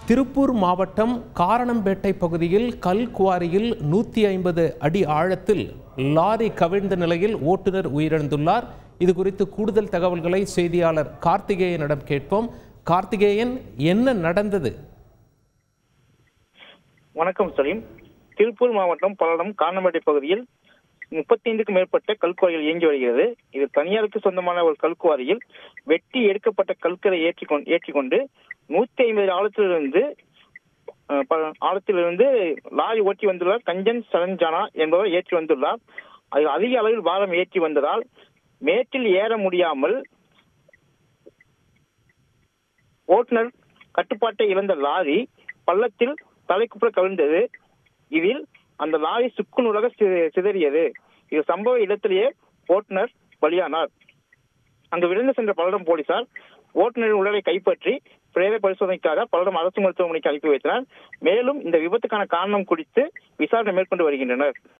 திருப்பூர் மாவட்டம் காரணம்பேட்டை பகுதியில் கல் குவாரியில் நூற்றி ஐம்பது அடி ஆழத்தில் லாரி கவிழ்ந்த நிலையில் ஓட்டுநர் உயிரிழந்துள்ளார் இது குறித்து கூடுதல் தகவல்களை செய்தியாளர் கார்த்திகேயனிடம் கேட்போம் கார்த்திகேயன் என்ன நடந்தது வணக்கம் சலீம் திருப்பூர் மாவட்டம் பல்லடம் காரணம்பேட்டை பகுதியில் முப்பத்தி ஐந்துக்கும் மேற்பட்ட கல்குவாரிகள் இயங்கி வருகிறது இது தனியாருக்கு சொந்தமான ஒரு கல்குவாரியில் வெட்டி எடுக்கப்பட்ட கற்களை ஏற்றி கொண்டு ஏற்றிக்கொண்டு நூத்தி ஐம்பது ஆழத்திலிருந்து அஹ், ப- ஆழத்திலிருந்து லாரி ஓட்டி வந்துள்ளார் கஞ்சன் சரஞ்சானா என்பவர் ஏற்றி வந்துள்ளார் அது அதிக அளவில் பாரம் ஏற்றி வந்ததால் மேட்டில் ஏற முடியாமல் ஓட்டுநர் கட்டுப்பாட்டை இழந்த லாரி பள்ளத்தில் தலைக்குப்புற கவிழ்ந்தது இதில் அந்த லாரி சுக்குநூறாக சி- சிதறியது இது சம்பவ இடத்திலேயே ஓட்டுநர் பலியானார் அங்கு விழுந்து சென்ற பல்லடம் போலீசார் ஓட்டுநரின் உடலை கைப்பற்றி பிரேத பரிசோதனைக்காக பல்லடம் அரசு மருத்துவமனைக்கு அனுப்பி வைத்தனர் மேலும் இந்த விபத்துக்கான காரணம் குறித்து விசாரணை மேற்கொண்டு வருகின்றனர்